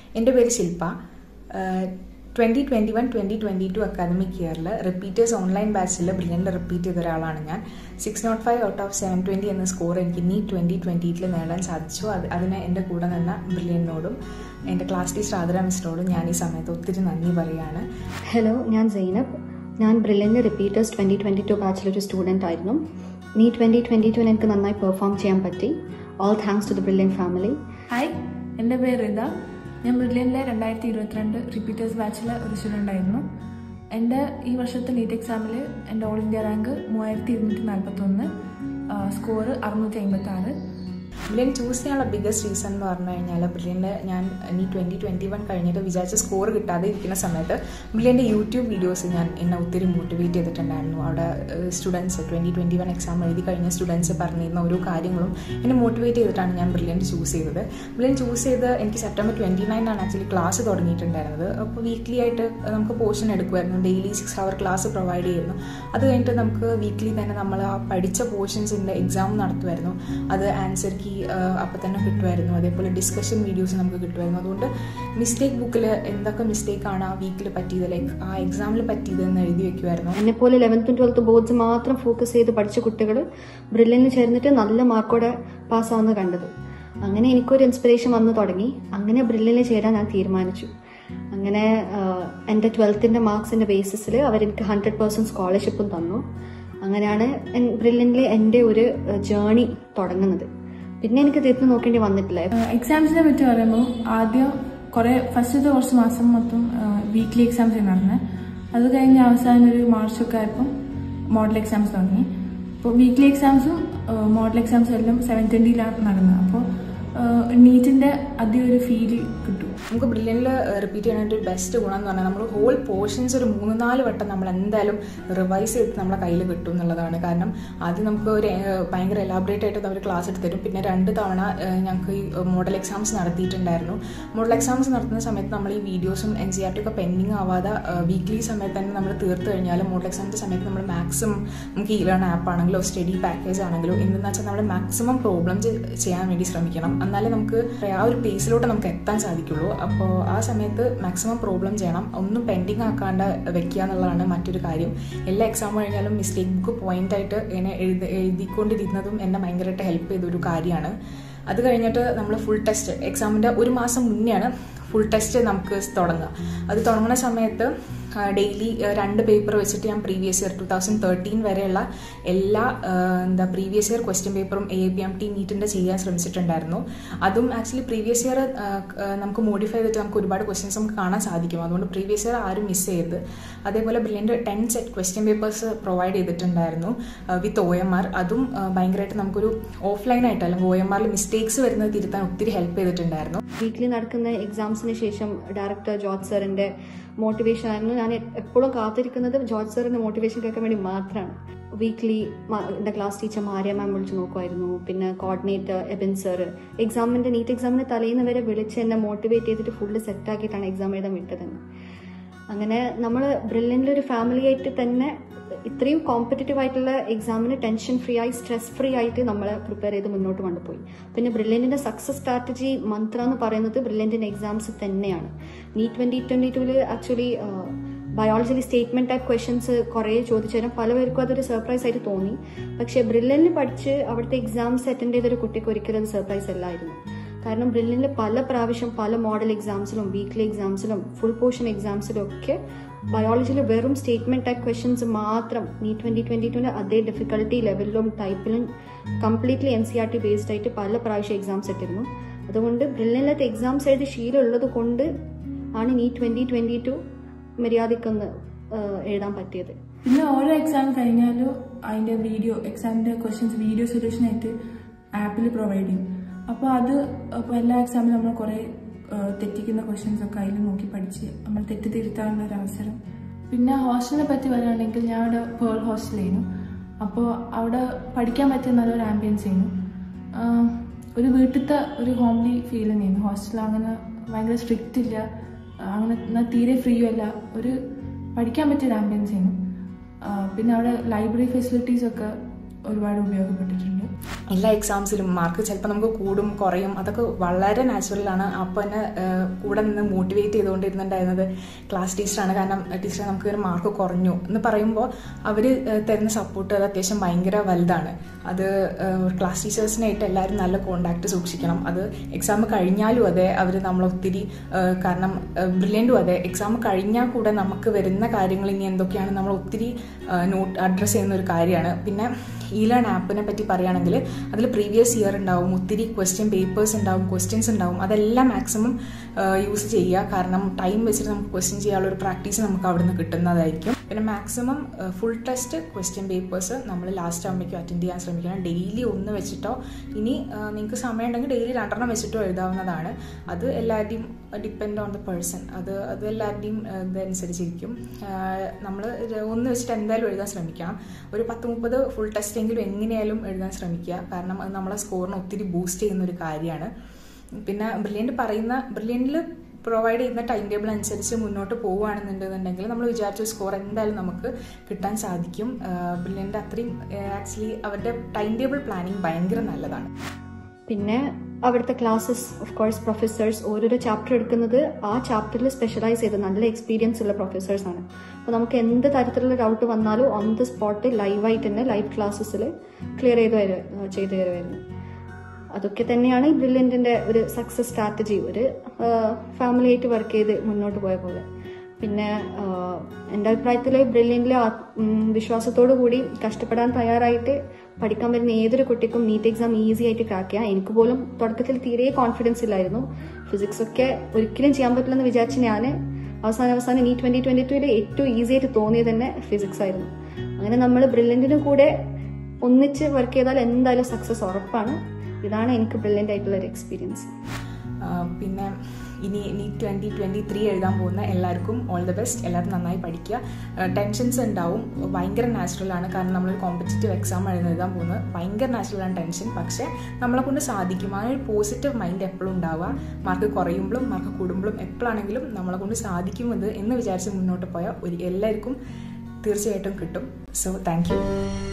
എൻ്റെ പേര് Shilpa twenty twenty one twenty twenty two academic ഇയറിൽ റിപ്പീറ്റേഴ്സ് ഓൺലൈൻ ബാച്ചിൽ ബ്രില്യൻ്റ് റിപ്പീറ്റ് ചെയ്ത ഒരാളാണ് ഞാൻ six naught five out of seven twenty എന്ന സ്കോർ എനിക്ക് നീ ട്വൻറ്റി ട്വൻറ്റിയിൽ നേടാൻ സാധിച്ചു അത് അതിന് എൻ്റെ കൂടെ നിന്ന ബ്രില്യനോടും എൻ്റെ ക്ലാസ് ടീച്ചർ ആദര മിസ്റ്ററോടും ഞാൻ ഈ സമയത്ത് ഒത്തിരി നന്ദി പറയുകയാണ് ഹലോ ഞാൻ സൈനബ് ഞാൻ Brilliant repeaters twenty twenty two ബാച്ചിലൊരു സ്റ്റുഡൻ്റ് ആയിരുന്നു നീ ട്വൻറ്റി ട്വൻറ്റി ടുവിന് എനിക്ക് നന്നായി പെർഫോം ചെയ്യാൻ പറ്റി all thanks to the Brilliant family hi എൻ്റെ പേര് റിത ഞാൻ ബ്രില്യനിലെ രണ്ടായിരത്തി ഇരുപത്തിരണ്ട് റിപ്പീറ്റേഴ്സ് ബാച്ചിലെ ഒരു സ്റ്റുഡൻ്റ് ആയിരുന്നു എൻ്റെ ഈ വർഷത്തെ നീറ്റ് എക്സാമിൽ എൻ്റെ ഓൾ ഇന്ത്യ റാങ്ക് മൂവായിരത്തി ഇരുന്നൂറ്റി നാൽപ്പത്തൊന്ന് സ്കോർ അറുന്നൂറ്റി അമ്പത്തി ആറ് ബ്രില്യൻ ചൂസ് ചെയ്യാനുള്ള ബിഗ്ഗസ്റ്റ് റീസൺ എന്ന് പറഞ്ഞു കഴിഞ്ഞാൽ ബ്രില്യൻ്റെ ഞാൻ ഇനി ട്വൻറ്റി ട്വൻറ്റി വൺ കഴിഞ്ഞിട്ട് വിചാരിച്ച സ്കോർ കിട്ടാതെ ഇരിക്കുന്ന സമയത്ത് ബ്രില്യൻ്റെ യൂട്യൂബ് വീഡിയോസ് ഞാൻ എന്നെ ഒത്തിരി മോട്ടിവേറ്റ് ചെയ്തിട്ടുണ്ടായിരുന്നു അവിടെ students twenty twenty one exam എഴുതി കഴിഞ്ഞ സ്റ്റുഡൻസ് പറഞ്ഞിരുന്ന ഓരോ കാര്യങ്ങളും എന്നെ മോട്ടിവേറ്റ് ചെയ്തിട്ടാണ് ഞാൻ ബ്രില്യൻ്റ് ചൂസ് ചെയ്തത് ബ്രില്യൻ ചൂസ് ചെയ്ത് എനിക്ക് സെപ്റ്റംബർ ട്വൻറ്റി നയനാണ് ആക്ച്വലി ക്ലാസ് തുടങ്ങിയിട്ടുണ്ടായിരുന്നത് അപ്പോൾ വീക്ക്ലി ആയിട്ട് നമുക്ക് പോർഷൻ എടുക്കുമായിരുന്നു daily six hour class provide ചെയ്യുന്നു അത് കഴിഞ്ഞിട്ട് നമുക്ക് വീക്ക്ലി തന്നെ നമ്മൾ ആ പഠിച്ച പോർഷൻസിൻ്റെ എക്സാം നടത്തുമായിരുന്നു അത് ആൻസർ കീ അപ്പം തന്നെ കിട്ടുമായിരുന്നു അതേപോലെ ഡിസ്കഷൻ വീഡിയോസ് നമുക്ക് കിട്ടുമായിരുന്നു അതുകൊണ്ട് മിസ്റ്റേക്ക് ബുക്കിൽ എന്തൊക്കെ മിസ്റ്റേക്കാണ് ആ വീക്കിൽ പറ്റിയത് ലൈക്ക് ആ എക്സാമിൽ പറ്റിയത് എന്ന് എഴുതി വെക്കുമായിരുന്നു എന്നെപ്പോലെ ലെവൻത്തും ട്വൽത്തും ബോർഡ്സ് മാത്രം ഫോക്കസ് ചെയ്ത് പഠിച്ച കുട്ടികൾ ബ്രില്യന് ചേർന്നിട്ട് നല്ല മാർക്കോടെ പാസ്സാവുന്നത് കണ്ടത് അങ്ങനെ എനിക്കൊരു ഇൻസ്പിറേഷൻ വന്നു തുടങ്ങി അങ്ങനെ ബ്രില്യനിൽ ചേരാൻ ഞാൻ തീരുമാനിച്ചു അങ്ങനെ എൻ്റെ ട്വൽത്തിൻ്റെ മാർക്സിൻ്റെ ബേസിസിൽ അവരെനിക്ക് ഹൺഡ്രഡ് പേഴ്സൻറ്റ് സ്കോളർഷിപ്പും തന്നു അങ്ങനെയാണ് ബ്രില്യനിലെ എൻ്റെ ഒരു ജേണി തുടങ്ങുന്നത് പിന്നെ എനിക്ക് തിരിഞ്ഞു നോക്കേണ്ടി വന്നിട്ടില്ല എക്സാംസിനെ പറ്റി പറയുമ്പോൾ ആദ്യം കുറേ ഫസ്റ്റത്തെ കുറച്ച് മാസം മൊത്തം വീക്ക്ലി എക്സാംസ് നടന്നത് അത് കഴിഞ്ഞ് അവസാനം ഒരു മാർച്ചൊക്കെ ആയപ്പോൾ മോഡൽ എക്സാംസ് തുടങ്ങി അപ്പോൾ വീക്ക്ലി എക്സാംസും മോഡൽ എക്സാംസും എല്ലാം സെവൻ ട്വൻറ്റിയിലാണ് നടന്നത് അപ്പോൾ നീറ്റിൻ്റെ അധികം ഒരു ഫീല് കിട്ടും നമുക്ക് ബ്രില്യനിൽ റിപ്പീറ്റ് ചെയ്യാനായിട്ട് ഒരു ബെസ്റ്റ് ഗുണം എന്ന് പറഞ്ഞാൽ നമ്മൾ ഹോൾ പോർഷൻസ് ഒരു മൂന്ന് നാല് വട്ടം നമ്മൾ എന്തായാലും റിവൈസ് ചെയ്ത് നമ്മളെ കയ്യിൽ കിട്ടും എന്നുള്ളതാണ് കാരണം ആദ്യം നമുക്ക് ഒരു ഭയങ്കര എലാബറേറ്റ് ആയിട്ട് അവർ ക്ലാസ് എടുത്ത് തരും പിന്നെ രണ്ട് തവണ ഞങ്ങൾക്ക് ഈ മോഡൽ എക്സാംസ് നടത്തിയിട്ടുണ്ടായിരുന്നു മോഡൽ എക്സാംസ് നടത്തുന്ന സമയത്ത് നമ്മൾ ഈ വീഡിയോസും എൻ സി ആർ ടി ഒക്കെ പെൻഡിങ് ആവാതെ വീക്ക്ലി സമയത്ത് തന്നെ നമ്മൾ തീർത്ത് കഴിഞ്ഞാൽ മോഡൽ എക്സാമിൻ്റെ സമയത്ത് നമ്മൾ മാക്സിമം നമുക്ക് ഈ ലേൺ ആപ്പ് ആണെങ്കിലോ സ്റ്റഡി പാക്കേജ് ആണെങ്കിലോ എന്തെന്ന് വെച്ചാൽ നമ്മൾ മാക്സിമം പ്രോബ്ലം ചെയ്യാൻ വേണ്ടി ശ്രമിക്കണം എന്നാലേ നമുക്ക് ആ ഒരു പേസിലോട്ട് നമുക്ക് എത്താൻ സാധിക്കുള്ളൂ അപ്പോൾ ആ സമയത്ത് മാക്സിമം പ്രോബ്ലം ചെയ്യണം ഒന്നും പെൻഡിങ് ആക്കാണ്ട് വെക്കുക എന്നുള്ളതാണ് മറ്റൊരു കാര്യം എല്ലാ എക്സാം കഴിഞ്ഞാലും മിസ്റ്റേക്ക് ബുക്ക് പോയിന്റ് ആയിട്ട് ഇങ്ങനെ എഴുതി എഴുതിക്കൊണ്ടിരുന്നതും എന്നെ ഭയങ്കരമായിട്ട് ഹെൽപ്പ് ചെയ്തൊരു കാര്യമാണ് അത് കഴിഞ്ഞിട്ട് നമ്മൾ ഫുൾ ടെസ്റ്റ് എക്സാമിൻ്റെ ഒരു മാസം മുന്നെയാണ് ഫുൾ ടെസ്റ്റ് നമുക്ക് തുടങ്ങുക അത് തുടങ്ങുന്ന സമയത്ത് ഡെയിലി രണ്ട് പേപ്പർ വെച്ചിട്ട് ഞാൻ previous year two thousand thirteen വരെയുള്ള എല്ലാ എന്താ പ്രീവിയസ് ഇയർ ക്വസ്റ്റ്യൻ പേപ്പറും എ പി എം ടി നീറ്റിൻ്റെ ചെയ്യാൻ ശ്രമിച്ചിട്ടുണ്ടായിരുന്നു അതും ആക്ച്വലി പ്രീവിയസ് ഇയർ നമുക്ക് മോഡിഫൈ ചെയ്തിട്ട് നമുക്ക് ഒരുപാട് ക്വസ്റ്റ്യൻസ് നമുക്ക് കാണാൻ സാധിക്കും അതുകൊണ്ട് പ്രീവിയസ് ഇയർ ആരും മിസ് ചെയ്യരുത് അതേപോലെ Brilliant ten set question papers provide ചെയ്തിട്ടുണ്ടായിരുന്നു വിത്ത് ഒ എം ആർ അതും ഭയങ്കരമായിട്ട് നമുക്കൊരു ഓഫ്ലൈൻ ആയിട്ട് അല്ലെങ്കിൽ ഒ എം ആറിൽ മിസ്റ്റേക്സ് വരുന്നത് തിരുത്താൻ ഒത്തിരി ഹെൽപ്പ് ചെയ്തിട്ടുണ്ടായിരുന്നു വീക്കിലി നടക്കുന്ന എക്സാംസിന് ശേഷം ഡയറക്ടർ ജോർജ് സാറിൻ്റെ മോട്ടിവേഷൻ ആയിരുന്നു ഞാൻ എപ്പോഴും കാത്തിരിക്കുന്നത് ജോർജ് സാറിൻ്റെ മോട്ടിവേഷൻ കേൾക്കാൻ വേണ്ടി മാത്രമാണ് വീക്ക്ലി എൻ്റെ ക്ലാസ് ടീച്ചർ മാരിയ മാം വിളിച്ച് നോക്കുമായിരുന്നു പിന്നെ കോർഡിനേറ്റർ എബിൻ സർ എക്സാമിൻ്റെ നീറ്റ് എക്സാമിന് തലേന്ന് വരെ വിളിച്ച് എന്നെ മോട്ടിവേറ്റ് ചെയ്തിട്ട് ഫുള്ള് സെറ്റാക്കിയിട്ടാണ് എക്സാം എഴുതാൻ വിട്ടതെന്ന് അങ്ങനെ നമ്മൾ ബ്രില്യൻ്റിലൊരു ഫാമിലി ആയിട്ട് തന്നെ ഇത്രയും കോമ്പറ്റേറ്റീവ് ആയിട്ടുള്ള എക്സാമിന് ടെൻഷൻ ഫ്രീ ആയി സ്ട്രെസ് ഫ്രീ ആയിട്ട് നമ്മൾ പ്രിപ്പയർ ചെയ്ത് മുന്നോട്ട് കൊണ്ടുപോയി പിന്നെ ബ്രില്യൻറ്റിൻ്റെ സക്സസ് സ്ട്രാറ്റജി മന്ത്ര എന്ന് പറയുന്നത് ബ്രില്യൻറ്റിൻ്റെ എക്സാംസ് തന്നെയാണ് നീ ട്വൻറ്റി ട്വൻറ്റി ടൂവിൽ ആക്ച്വലി ബയോളജിയിൽ സ്റ്റേറ്റ്മെൻറ്റ് ടൈപ്പ് ക്വസ്റ്റ്യൻസ് കുറേ ചോദിച്ചു തരാം പലവർക്കും അതൊരു സർപ്രൈസ് ആയിട്ട് തോന്നി പക്ഷേ ബ്രില്യനിൽ പഠിച്ച് അവിടുത്തെ എക്സാംസ് അറ്റൻഡ് ചെയ്തൊരു കുട്ടിക്ക് ഒരിക്കലും അത് സർപ്രൈസ് അല്ലായിരുന്നു കാരണം ബ്രില്യനിൽ പല പ്രാവശ്യം പല മോഡൽ എക്സാംസിലും വീക്ക്ലി എക്സാംസിലും ഫുൾ പോർഷൻ എക്സാംസിലും ഒക്കെ ബയോളജിയിൽ വെറും സ്റ്റേറ്റ്മെന്റ് ടൈപ്പ് ക്വസ്റ്റ്യൻസ് മാത്രം നീ ട്വന്റി ട്വന്റി ടുവിന്റെ അതേ ഡിഫിക്കൽട്ടി ലെവലിലും ടൈപ്പിലും completely N C R T based ആയിട്ട് പല പ്രാവശ്യം എക്സാംസ് ഇട്ടിരുന്നു അതുകൊണ്ട് ബ്രില്യനിലത്തെ എക്സാംസ് എഴുതി ശീലമുള്ളത് കൊണ്ട് ആണ് നീ ട്വന്റി ട്വന്റി ടു മര്യാദക്കൊന്ന് എഴുതാൻ പറ്റിയത് പിന്നെ ഓരോ എക്സാം കഴിഞ്ഞാലും അതിന്റെ വീഡിയോ എക്സാമിന്റെ ക്വസ്റ്റ്യൻസ് വീഡിയോ സൊല്യൂഷൻ ആയിട്ട് ആപ്പിൽ പ്രൊവൈഡ് ചെയ്യും അപ്പോൾ അത് അപ്പോൾ എല്ലാ എക്സാമിലും നമ്മൾ കുറേ തെറ്റിക്കുന്ന ക്വസ്റ്റ്യൻസ് ഒക്കെ അതിൽ നോക്കി പഠിച്ച് നമ്മൾ തെറ്റ് തിരുത്താനുള്ള ഒരു അവസരം പിന്നെ ഹോസ്റ്റലിനെ പറ്റി പറയുകയാണെങ്കിൽ ഞാൻ അവിടെ പേൾ ഹോസ്റ്റലായിരുന്നു അപ്പോൾ അവിടെ പഠിക്കാൻ പറ്റിയ നല്ലൊരു ആംബിയൻസ് ആയിരുന്നു ഒരു വീട്ടിലത്തെ ഒരു ഹോംലി ഫീൽ തന്നെയായിരുന്നു ഹോസ്റ്റൽ അങ്ങനെ ഭയങ്കര സ്ട്രിക്റ്റ് ഇല്ല അങ്ങനെ എന്നാൽ തീരെ ഫ്രീയും അല്ല ഒരു പഠിക്കാൻ പറ്റിയൊരു ആംബിയൻസ് ആയിരുന്നു പിന്നെ അവിടെ ലൈബ്രറി ഫെസിലിറ്റീസ് ഒക്കെ ഒരുപാട് ഉപയോഗപ്പെട്ടിട്ടുണ്ട് എല്ലാ എക്സാംസിലും മാർക്ക് ചിലപ്പോൾ നമുക്ക് കൂടും കുറയും അതൊക്കെ വളരെ നാച്ചുറലാണ് അപ്പോൾ തന്നെ ഏഹ്, കൂടെ നിന്ന് മോട്ടിവേറ്റ് ചെയ്തുകൊണ്ടിരുന്നുണ്ടായിരുന്നത് ക്ലാസ് ടീച്ചറാണ് കാരണം ടീച്ചറെ നമുക്ക് ഒരു മാർക്ക് കുറഞ്ഞു എന്ന് പറയുമ്പോൾ അവർ തരുന്ന സപ്പോർട്ട് അത് അത്യാവശ്യം ഭയങ്കര വലുതാണ് അത് ഏഹ്, ക്ലാസ് ടീച്ചേഴ്സിനായിട്ട് എല്ലാവരും നല്ല കോണ്ടാക്ട് സൂക്ഷിക്കണം അത് എക്സാം കഴിഞ്ഞാലും അതെ അവർ നമ്മളൊത്തിരി ഏഹ്, കാരണം ബ്രില്യൻറ്റും അതെ എക്സാം കഴിഞ്ഞാൽ കൂടെ നമുക്ക് വരുന്ന കാര്യങ്ങൾ ഇനി എന്തൊക്കെയാണ് നമ്മൾ ഒത്തിരി നോട്ട് അഡ്രസ്സ് ചെയ്യുന്ന ഒരു കാര്യമാണ് പിന്നെ ഈ ലേൺ ആപ്പിനെ പറ്റി പറയുകയാണെങ്കിൽ അതിൽ പ്രീവിയസ് ഇയർ ഉണ്ടാവും ഒത്തിരി ക്വസ്റ്റ്യൻ പേപ്പേഴ്സ് ഉണ്ടാവും ക്വസ്റ്റ്യൻസ് ഉണ്ടാവും അതെല്ലാം മാക്സിമം യൂസ് ചെയ്യുക കാരണം ടൈം വെച്ചിട്ട് നമുക്ക് ക്വസ്റ്റ്യൻ ചെയ്യാനുള്ള ഒരു പ്രാക്ടീസ് നമുക്ക് അവിടെ നിന്ന് കിട്ടുന്നതായിരിക്കും പിന്നെ maximum full test question papers നമ്മൾ ലാസ്റ്റ് ആകുമ്പോഴേക്കും അറ്റൻഡ് ചെയ്യാൻ ശ്രമിക്കണം ഡെയിലി ഒന്ന് വെച്ചിട്ടോ ഇനി നിങ്ങൾക്ക് സമയം ഉണ്ടെങ്കിൽ ഡെയിലി രണ്ടെണ്ണം വെച്ചിട്ടോ എഴുതാവുന്നതാണ് അത് എല്ലാവരുടെയും ഡിപ്പെൻഡ് ഓൺ ദ പേഴ്സൺ അത് അത് എല്ലാവരുടെയും ഏഹ്, ഇതനുസരിച്ചിരിക്കും നമ്മൾ ഒന്ന് വെച്ചിട്ട് എന്തായാലും എഴുതാൻ ശ്രമിക്കണം ഒരു പത്ത് മുപ്പത് ഫുൾ ടെസ്റ്റ് എങ്കിലും എങ്ങനെയായാലും എഴുതാൻ ശ്രമിക്കുക കാരണം അത് നമ്മളെ സ്കോറിനെ ഒത്തിരി ബൂസ്റ്റ് ചെയ്യുന്ന ഒരു കാര്യമാണ് പിന്നെ ബ്രില്യൻ്റ് പറയുന്ന ബ്രില്യൻറ്റിൽ പ്രൊവൈഡ് ചെയ്യുന്ന ടൈം ടേബിൾ അനുസരിച്ച് മുന്നോട്ട് പോവുകയാണെന്നുണ്ടെന്നുണ്ടെങ്കിൽ നമ്മൾ വിചാരിച്ച സ്കോർ എന്തായാലും നമുക്ക് കിട്ടാൻ സാധിക്കും ബ്രില്യൻ്റ് അത്രയും ആക്ച്വലി അവരുടെ ടൈം ടേബിൾ പ്ലാനിങ് ഭയങ്കര നല്ലതാണ് പിന്നെ അവിടുത്തെ ക്ലാസ്സസ് ഓഫ് കോഴ്സ് പ്രൊഫസേഴ്സ് ഓരോരോ ചാപ്റ്റർ എടുക്കുന്നത് ആ ചാപ്റ്ററിൽ സ്പെഷ്യലൈസ് ചെയ്ത് നല്ല എക്സ്പീരിയൻസ് ഉള്ള പ്രൊഫസേഴ്സ് ആണ് അപ്പോൾ നമുക്ക് എന്ത് തരത്തിലുള്ള ഡൗട്ട് വന്നാലും ഓൺ ദ സ്പോട്ട് ലൈവായിട്ട് തന്നെ ലൈവ് ക്ലാസ്സസിൽ ക്ലിയർ ചെയ്ത് വരു ചെയ്തു തരുമായിരുന്നു അതൊക്കെ തന്നെയാണ് ഈ ബ്രില്യൻറ്റിൻ്റെ ഒരു സക്സസ് സ്ട്രാറ്റജി ഒരു ഫാമിലി ആയിട്ട് വർക്ക് ചെയ്ത് മുന്നോട്ട് പോയ പോലെ പിന്നെ ആഹ്, എൻ്റെ അഭിപ്രായത്തിൽ ബ്രില്യൻറ്റിൽ വിശ്വാസത്തോടു കൂടി കഷ്ടപ്പെടാൻ തയ്യാറായിട്ട് പഠിക്കാൻ വരുന്ന ഏതൊരു കുട്ടിക്കും നീറ്റ് എക്സാം ഈസി ആയിട്ട് ക്രാക്ക് ചെയ്യാം എനിക്ക് പോലും തുടക്കത്തിൽ തീരെ കോൺഫിഡൻസ് ഇല്ലായിരുന്നു ഫിസിക്സ് ഒക്കെ ഒരിക്കലും ചെയ്യാൻ പറ്റില്ലെന്ന് വിചാരിച്ച് ഞാൻ അവസാനം അവസാനം നീ ട്വന്റി ട്വന്റി ടുവിൽ ഏറ്റവും ഈസി ആയിട്ട് തോന്നിയത് തന്നെ ഫിസിക്സ് ആയിരുന്നു അങ്ങനെ നമ്മൾ ബ്രില്യൻറ്റിന് കൂടെ ഒന്നിച്ച് വർക്ക് ചെയ്താൽ എന്തായാലും സക്സസ് ഉറപ്പാണ് ഇതാണ് എനിക്ക് ബ്രില്യൻ്റ് ആയിട്ടുള്ള ഒരു എക്സ്പീരിയൻസ് ആഹ് പിന്നെ ഇനി ഇനി ട്വൻറ്റി ട്വൻറ്റി ത്രീ എഴുതാൻ പോകുന്ന എല്ലാവർക്കും ഓൾ ദ ബെസ്റ്റ് എല്ലാവരും നന്നായി പഠിക്കുക ടെൻഷൻസ് ഉണ്ടാവും ഭയങ്കര നാച്ചുറലാണ് കാരണം നമ്മളൊരു കോമ്പറ്റേറ്റീവ് എക്സാം എഴുതാൻ പോകുന്നത് ഭയങ്കര നാച്ചുറലാണ് ടെൻഷൻ പക്ഷേ നമ്മളെ കൊണ്ട് സാധിക്കും ആ ഒരു പോസിറ്റീവ് മൈൻഡ് എപ്പോഴും ഉണ്ടാവുക മാർക്ക് കുറയുമ്പോഴും മാർക്ക് കൂടുമ്പോഴും എപ്പോഴാണെങ്കിലും നമ്മളെ കൊണ്ട് സാധിക്കും ഇത് എന്ന് വിചാരിച്ച് മുന്നോട്ട് പോയാൽ ഒരു എല്ലാവർക്കും തീർച്ചയായിട്ടും കിട്ടും സോ താങ്ക് യു